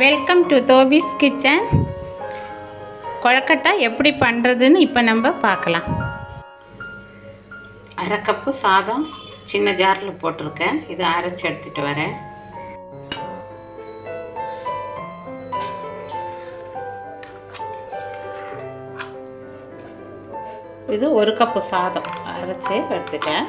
welcome to தோபிஸ் kitchen கொழக்கட்டை எப்படி பண்ணுறதுன்னு இப்போ நம்ம பார்க்கலாம் அரை கப்பு சாதம் சின்ன ஜாரில் போட்டிருக்கேன் இது அரைச்சி எடுத்துகிட்டு வரேன் இது ஒரு கப்பு சாதம் அரைச்சி எடுத்துட்டேன்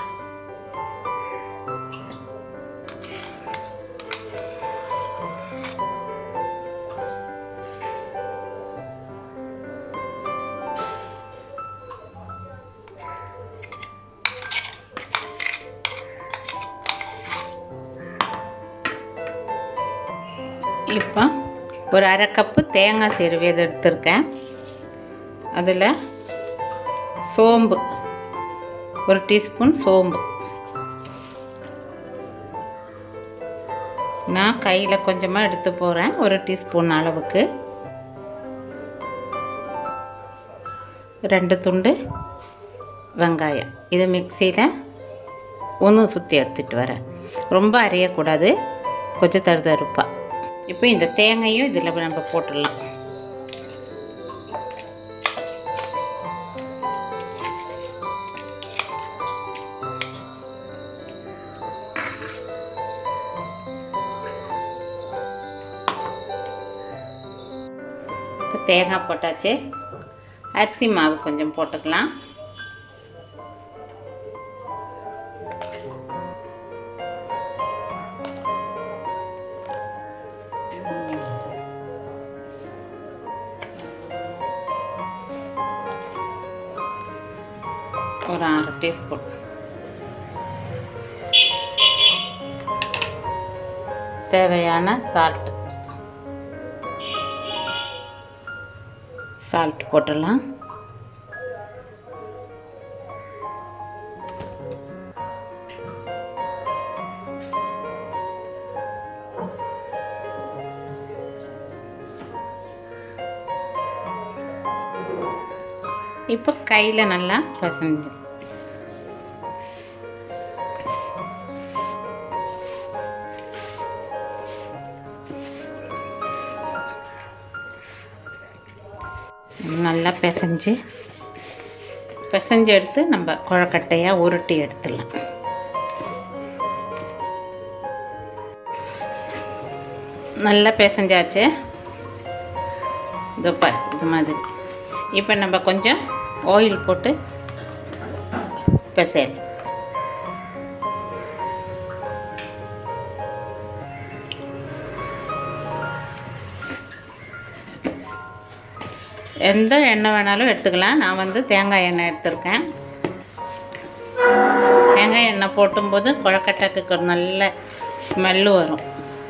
இப்போ ஒரு அரை கப்பு தேங்காய் சிறுவியது எடுத்திருக்கேன் அதில் சோம்பு ஒரு டீஸ்பூன் சோம்பு நான் கையில் கொஞ்சமாக எடுத்து போகிறேன் ஒரு டீஸ்பூன் அளவுக்கு ரெண்டு துண்டு வெங்காயம் இது மிக்சியில் ஒன்று சுற்றி எடுத்துகிட்டு வரேன் ரொம்ப அரையக்கூடாது கொஞ்சம் தருதருப்பாக இப்போ இந்த தேங்காயும் இதில் நம்ம போட்டுடலாம் இப்போ தேங்காய் போட்டாச்சு அரிசி மாவு கொஞ்சம் போட்டுக்கலாம் ஒரு ஆறு டீஸ்பூன் தேவையான சால்ட் சால்ட் போட்டுடலாம் இப்போ கையில் நல்லா பசஞ்சு நல்லா பிசைஞ்சு பிசைஞ்சு எடுத்து நம்ம குழக்கட்டையாக உருட்டி எடுத்துடலாம் நல்லா பிசைஞ்சாச்சு இதோ பாரு இது மாதிரி இப்போ நம்ம கொஞ்சம் ஆயில் போட்டு பிசையல் எந்த எண்ணெய் வேணாலும் எடுத்துக்கலாம் நான் வந்து தேங்காய் எண்ணெய் எடுத்திருக்கேன் தேங்காய் எண்ணெய் போட்டும்போது குழக்கட்டைக்கு ஒரு நல்ல ஸ்மெல்லு வரும்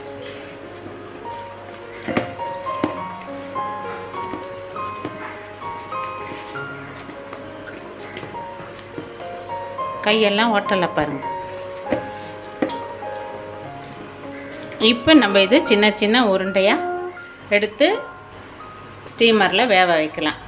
கையெல்லாம் ஒட்டலை பாருங்க இப்போ நம்ம இது சின்ன சின்ன உருண்டையாக எடுத்து ஸ்டீமரில் வேக வைக்கலாம்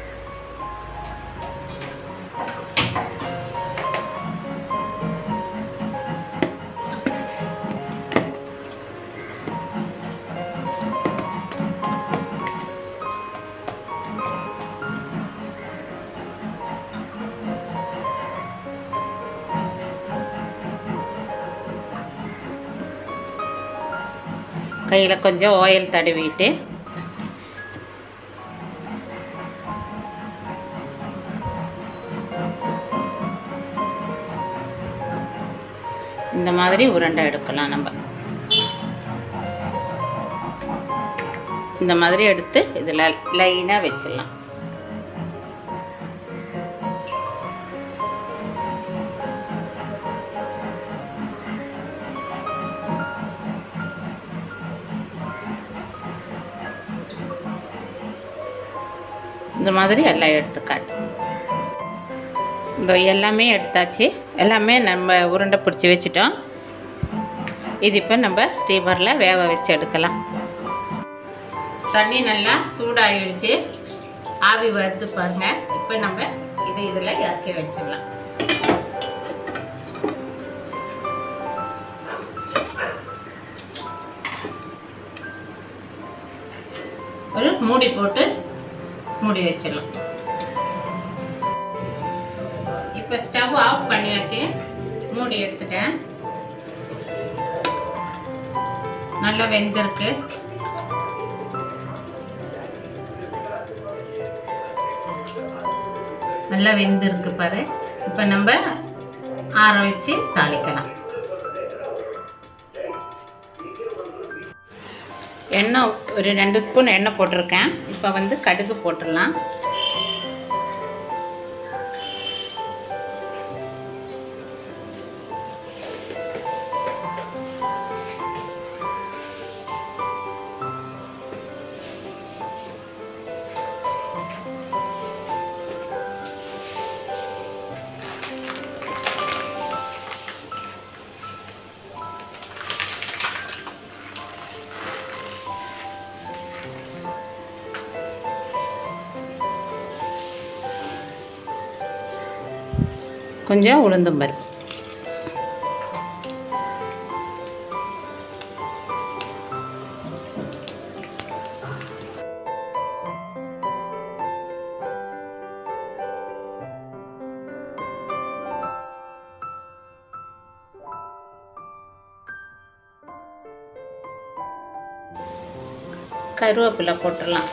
கையில் கொஞ்சம் ஆயில் தடவிட்டு இந்த மாதிரி உருண்டை எடுக்கலாம் நம்ம இந்த மாதிரி எடுத்து இதில் லைனாக வச்சிடலாம் இந்த மாதிரி எல்லாம் எடுத்துக்காட்டு இந்த எல்லாமே எடுத்தாச்சு எல்லாமே நம்ம உருண்டை பிடிச்சி வச்சிட்டோம் இது இப்போ நம்ம ஸ்டீமரில் வேக வச்சு எடுக்கலாம் தண்ணி நல்லா சூடாகிடுச்சு ஆவி வருது பாருங்க இப்போ நம்ம இது இதில் இறக்கி வச்சிடலாம் ஒரு மூடி போட்டு மூடி வச்சிடலாம் இப்போ ஸ்டவ் ஆஃப் பண்ணியாச்சு மூடி எடுத்துட்டேன் நல்லா வெந்திருக்கு நல்லா வெந்திருக்கு பாரு இப்போ நம்ம ஆற வச்சு தாளிக்கலாம் எண்ணெய் ஒரு ரெண்டு ஸ்பூன் எண்ணெய் போட்டிருக்கேன் இப்போ வந்து கடுகு போட்டுடலாம் கொஞ்சம் உளுந்தும் பருப்பு கருவேப்பிலை போட்டுடலாம்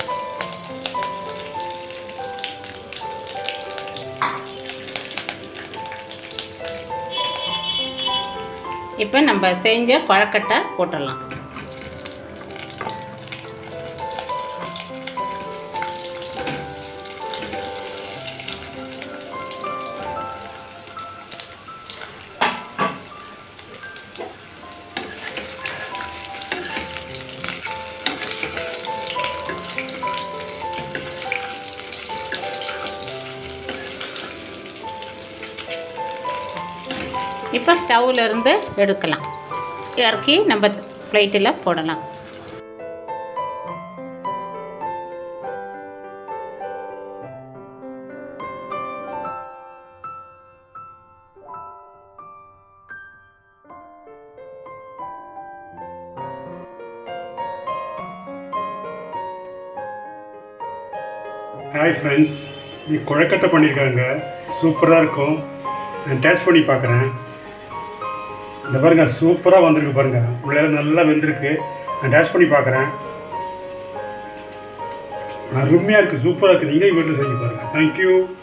இப்போ நம்ம செஞ்ச கொழக்கட்டை போட்டுடலாம் இப்போ ஸ்டவ்வில் இருந்து எடுக்கலாம் இறக்கி நம்ம பிளேட்டில் போடலாம் ஹாய் ஃப்ரெண்ட்ஸ் இது குழக்கட்டை பண்ணியிருக்காங்க சூப்பராக இருக்கும் நான் டேஸ்ட் பண்ணி பார்க்குறேன் இந்த பாருங்க சூப்பராக வந்திருக்கு பாருங்க உள்ளே நல்லா வெந்திருக்கு நான் டேஸ்ட் பண்ணி பார்க்குறேன் அருமையாக இருக்குது சூப்பராக இருக்குது நீங்களே வீட்டில் செஞ்சு பாருங்கள் தேங்க்யூ